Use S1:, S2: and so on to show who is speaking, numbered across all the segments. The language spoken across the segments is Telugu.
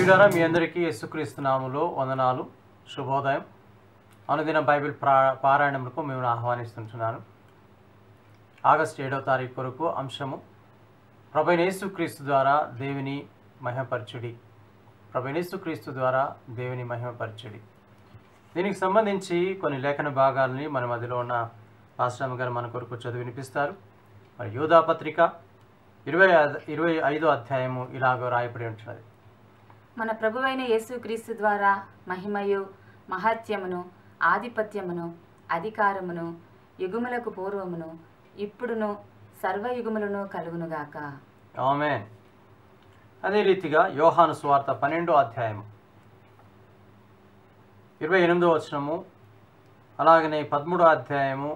S1: ప్రియులారా మీ అందరికీ యేసుక్రీస్తు నామములో వందనాలు శుభోదయం అనుదిన బైబిల్ ప్రా పారాయణములకు మేము ఆహ్వానిస్తుంటున్నాను ఆగస్టు ఏడవ తారీఖు కొరకు అంశము ప్రభైన యేసుక్రీస్తు ద్వారా దేవుని మహిమపరచుడి ప్రభైన యేసుక్రీస్తు ద్వారా దేవుని మహిమపరచుడి దీనికి సంబంధించి కొన్ని లేఖన భాగాలని మన మధ్యలో ఉన్న ఆశ్రమ గారు మన కొరకు చదివి వినిపిస్తారు మరి యూదా పత్రిక ఇరవై ఐదు- ఇరవై ఐదో అధ్యాయము ఇలాగ రాయబడి ఉంటున్నది
S2: మన ప్రభువైన యేసుక్రీస్తు ద్వారా మహిమయు మహత్యమును ఆధిపత్యమును అధికారమును యుగములకు పూర్వమును ఇప్పుడును సర్వయుగములను కలుగునుగాక
S1: ఆమె అదే రీతిగా యోహాను సువార్త పన్నెండో అధ్యాయము ఇరవై ఎనిమిదో వచనము అలాగనే పదమూడో అధ్యాయము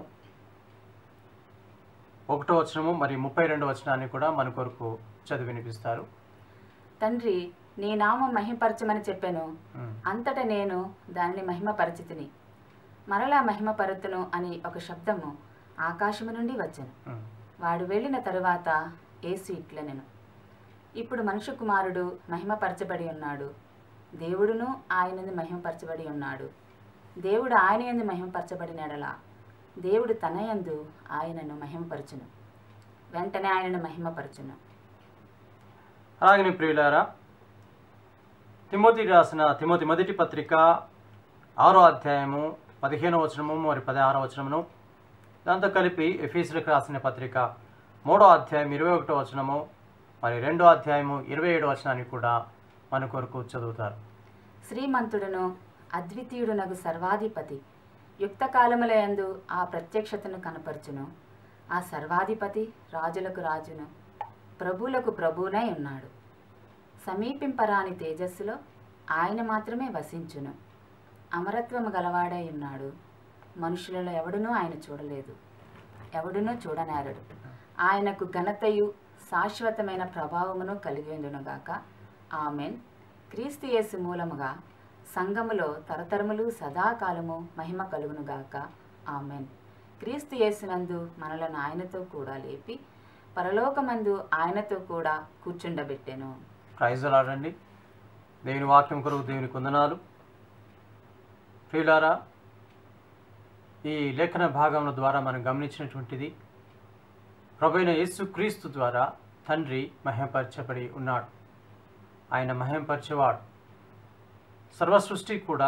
S1: ఒకటో వచనము మరి ముప్పై రెండో వచనాన్ని కూడా మన కొరకు చదివి వినిపిస్తారు
S2: తండ్రి నీ నామం మహిమపరచమని చెప్పాను
S1: ఉమ్.
S2: అంతట నేను దానిని మహిమపరచితిని మరలా మహిమపరుతును అని ఒక శబ్దము ఆకాశము నుండి వచ్చెను
S1: ఉమ్.
S2: వాడు వెళ్ళిన తరువాత ఏసు ఇట్లనెను ఇప్పుడు మనుష్య కుమారుడు మహిమపరచబడి ఉన్నాడు దేవుడును ఆయనది మహిమపరచబడి ఉన్నాడు దేవుడు ఆయన యందు మహిమపరచబడినడలా దేవుడు తన యందు ఆయనను మహిమపరచును వెంటనే ఆయనను మహిమపరచును
S1: అలాగనే ప్రియులారా తిమోతి రాసిన తిమోతి మొదటి పత్రిక ఆరో అధ్యాయము పదిహేనో వచనము మరి పదహారో వచనమును దాంతో కలిపి ఎఫీసులకు రాసిన పత్రిక మూడో అధ్యాయం ఇరవై ఒకటో వచనము మరి రెండో అధ్యాయము ఇరవై ఏడో వచనాన్ని కూడా మన కొరకు చదువుతారు
S2: శ్రీమంతుడును అద్వితీయుడునగు సర్వాధిపతి యుక్త కాలములయందు ఆ ప్రత్యక్షతను కనపరచును ఆ సర్వాధిపతి రాజులకు రాజును ప్రభువులకు ప్రభువునై ఉన్నాడు సమీపింపరాని తేజస్సులో ఆయన మాత్రమే వసించును అమరత్వము గలవాడై ఉన్నాడు మనుషులలో ఎవడునూ ఆయన చూడలేదు ఎవడునూ చూడనేరడు ఆయనకు ఘనతయు శాశ్వతమైన ప్రభావమును కలిగి ఉండునుగాక ఆమెన్ క్రీస్తు యేసు మూలముగా సంఘములో తరతరములు సదాకాలము మహిమ కలుగునుగాక ఆమెన్ క్రీస్తు యేసునందు మనలను ఆయనతో కూడా లేపి పరలోకమందు ఆయనతో కూడా కూర్చుండబెట్టెను
S1: ప్రైజులాడండి దేవుని వాక్యం కొరకు దేవుని కొందనాలు ప్రియులారా ఈ లేఖన భాగముల ద్వారా మనం గమనించినటువంటిది ప్రభైన యేసు క్రీస్తు ద్వారా తండ్రి మహిమపరచబడి ఉన్నాడు ఆయన మహిమపరిచేవాడు సర్వ సృష్టి కూడా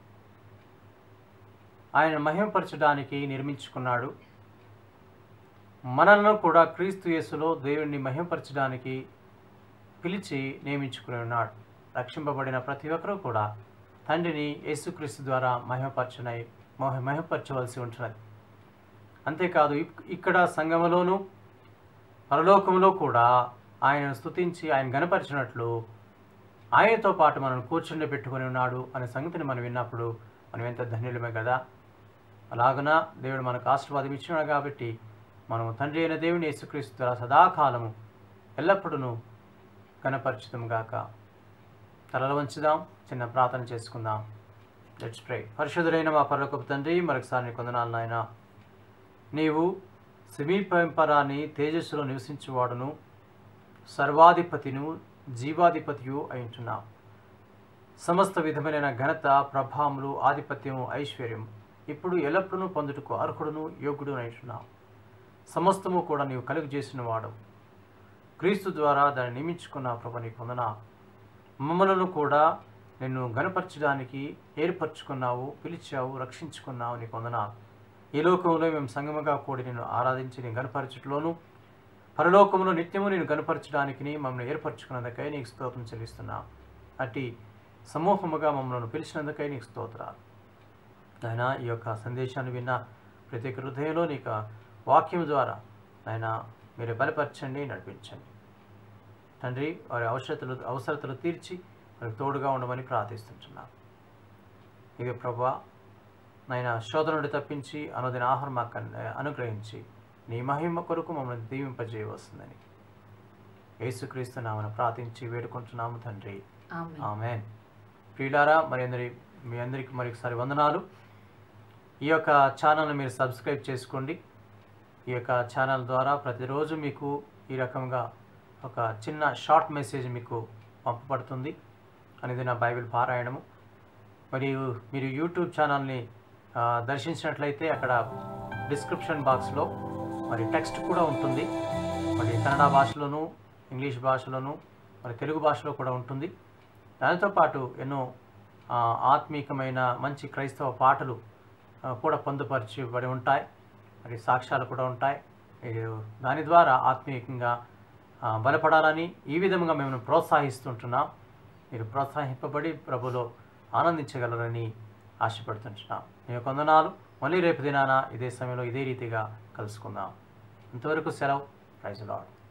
S1: ఆయన మహిమపరచడానికి నిర్మించుకున్నాడు మనలను కూడా క్రీస్తు యేసులో దేవుణ్ణి మహిమపరచడానికి పిలిచి నియమించుకుని ఉన్నాడు రక్షింపబడిన ప్రతి ఒక్కరూ కూడా తండ్రిని యేసుక్రీస్తు ద్వారా మహిమపరచనై మహ మహిమపరచవలసి ఉంటున్నది అంతేకాదు ఇక్- ఇక్కడ సంఘములోను పరలోకంలో కూడా ఆయనను స్తుతించి ఆయన గనపరిచినట్లు ఆయనతో పాటు మనం కూర్చుండి పెట్టుకొని ఉన్నాడు అనే సంగతిని మనం విన్నప్పుడు మనం ఎంత ధన్యులమే కదా అలాగున దేవుడు మనకు ఆశీర్వాదం ఇచ్చినాడు కాబట్టి మనము తండ్రి అయిన దేవుని యేసుక్రీస్తు ద్వారా సదాకాలము ఎల్లప్పుడూ కనపరచుదాం గాక తలలు వంచుదాం చిన్న ప్రార్థన చేసుకుందాం లెట్స్ ప్రే పరిశుద్ధుడైన మా పరలోకపు తండ్రి మరొకసారి నీ కొందనాలు నాయన నీవు సమీపంపరాని తేజస్సులో నివసించువాడును సర్వాధిపతిను జీవాధిపతియు అయింటున్నావు సమస్త విధమైన ఘనత ప్రభావములు ఆధిపత్యము ఐశ్వర్యం ఇప్పుడు ఎల్లప్పుడూ పొందుటకు అర్హుడును యోగుడు అంటున్నావు సమస్తము కూడా నీవు కలుగు చేసిన వాడు క్రీస్తు ద్వారా దాన్ని నియమించుకున్న ప్రభు నీ పొందన మమ్మలను కూడా నిన్ను గనపరచడానికి ఏర్పరచుకున్నావు పిలిచావు రక్షించుకున్నావు నీ పొందన ఈ లోకంలో మేము సంగముగా కూడి నిన్ను ఆరాధించి నీ గనపరచుట్లోను పరలోకములో నిత్యము నేను గనపరచడానికి మమ్మల్ని ఏర్పరచుకున్నందుకై నీకు స్తోత్రం చెల్లిస్తున్నా అట్టి సమూహముగా మమ్మల్ని పిలిచినందుకై నీకు స్తోత్రాలు ఆయన ఈ యొక్క సందేశాన్ని విన్న ప్రతి ఒక్క హృదయంలో నీకు వాక్యం ద్వారా ఆయన మీరు బలపరచండి నడిపించండి తండ్రి వారి అవసరతలు అవసరతలు తీర్చి వారికి తోడుగా ఉండమని ప్రార్థిస్తుంటున్నాను ఇది ప్రభా నాయన శోధన నుండి తప్పించి అనుదిన ఆహారం మాకు అను- అనుగ్రహించి నీ మహిమ కొరకు మమ్మల్ని దీవింపజేయవస్తుందని యేసుక్రీస్తు నామను ప్రార్థించి వేడుకుంటున్నాము తండ్రి
S2: ఆమెన్
S1: ఆమెన్ ప్రియులారా మరి అందరి మీ అందరికీ మరొకసారి వందనాలు ఈ యొక్క ఛానల్ని మీరు సబ్స్క్రైబ్ చేసుకోండి ఈ యొక్క ఛానల్ ద్వారా ప్రతిరోజు మీకు ఈ రకంగా ఒక చిన్న షార్ట్ మెసేజ్ మీకు పంపబడుతుంది అనేది నా బైబిల్ పారాయణము మరియు మీరు యూట్యూబ్ ఛానల్ని ఆ, దర్శించినట్లయితే అక్కడ డిస్క్రిప్షన్ బాక్స్లో మరి టెక్స్ట్ కూడా ఉంటుంది మరి కన్నడ భాషలోను ఇంగ్లీష్ భాషలోను మరి తెలుగు భాషలో కూడా ఉంటుంది దానితో పాటు ఎన్నో ఆ, ఆత్మీకమైన మంచి క్రైస్తవ పాటలు ఆ, కూడా పొందుపరచబడి ఉంటాయి మరి సాక్ష్యాలు కూడా ఉంటాయి మీరు దాని ద్వారా ఆత్మీయంగా ఆ, బలపడాలని ఈ విధంగా మేము ప్రోత్సహిస్తుంటున్నాం మీరు ప్రోత్సహింపబడి ప్రభులో ఆనందించగలరని ఆశపడుతుంటున్నాం మీ కొందనాలు మళ్ళీ రేపు దినాన ఇదే సమయంలో ఇదే రీతిగా కలుసుకుందాం ఇంతవరకు సెలవు ప్రైజ్ లాడ్